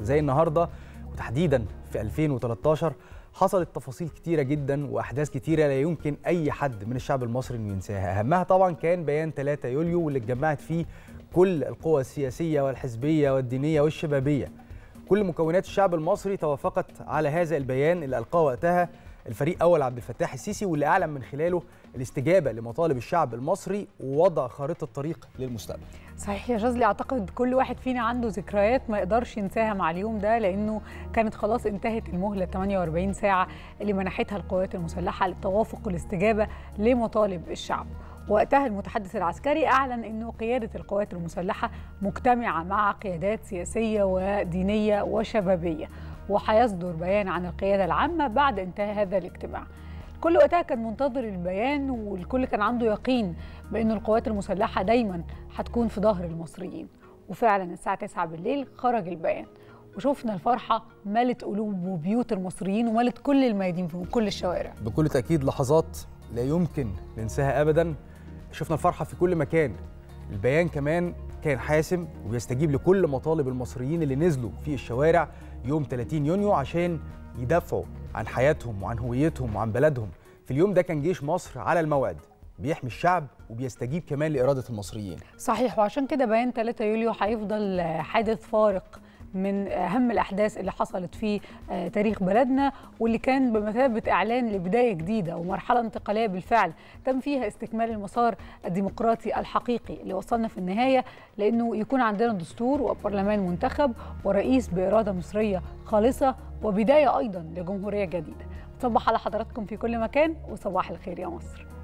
زي النهارده وتحديدا في 2013 حصلت تفاصيل كتيره جدا واحداث كتيره لا يمكن اي حد من الشعب المصري انه ينساها اهمها طبعا كان بيان 3 يوليو واللي اتجمعت فيه كل القوى السياسيه والحزبيه والدينيه والشبابيه كل مكونات الشعب المصري توافقت على هذا البيان اللي القاه وقتها الفريق اول عبد الفتاح السيسي واللي اعلن من خلاله الاستجابه لمطالب الشعب المصري ووضع خارطه طريق للمستقبل. صحيح يا جازلي اعتقد كل واحد فينا عنده ذكريات ما يقدرش ينساها مع اليوم ده لانه كانت خلاص انتهت المهله 48 ساعه اللي منحتها القوات المسلحه للتوافق والاستجابه لمطالب الشعب. وقتها المتحدث العسكري اعلن انه قياده القوات المسلحه مجتمعه مع قيادات سياسيه ودينيه وشبابيه وهيصدر بيان عن القياده العامه بعد انتهاء هذا الاجتماع. الكل وقتها كان منتظر البيان والكل كان عنده يقين بأن القوات المسلحة دايما هتكون في ظهر المصريين وفعلا الساعة 9 بالليل خرج البيان وشفنا الفرحة ملت قلوب وبيوت المصريين وملت كل الميادين في كل الشوارع بكل تأكيد لحظات لا يمكن ننساها أبدا شفنا الفرحة في كل مكان البيان كمان كان حاسم وبيستجيب لكل مطالب المصريين اللي نزلوا في الشوارع يوم 30 يونيو عشان يدافعوا عن حياتهم وعن هويتهم وعن بلدهم في اليوم ده كان جيش مصر على الموعد بيحمي الشعب وبيستجيب كمان لإرادة المصريين صحيح وعشان كده بيان 3 يوليو هيفضل حادث فارق من اهم الاحداث اللي حصلت في تاريخ بلدنا واللي كان بمثابه اعلان لبدايه جديده ومرحله انتقاليه بالفعل تم فيها استكمال المسار الديمقراطي الحقيقي اللي وصلنا في النهايه لانه يكون عندنا دستور وبرلمان منتخب ورئيس باراده مصريه خالصه وبدايه ايضا لجمهوريه جديده صباح على حضراتكم في كل مكان وصباح الخير يا مصر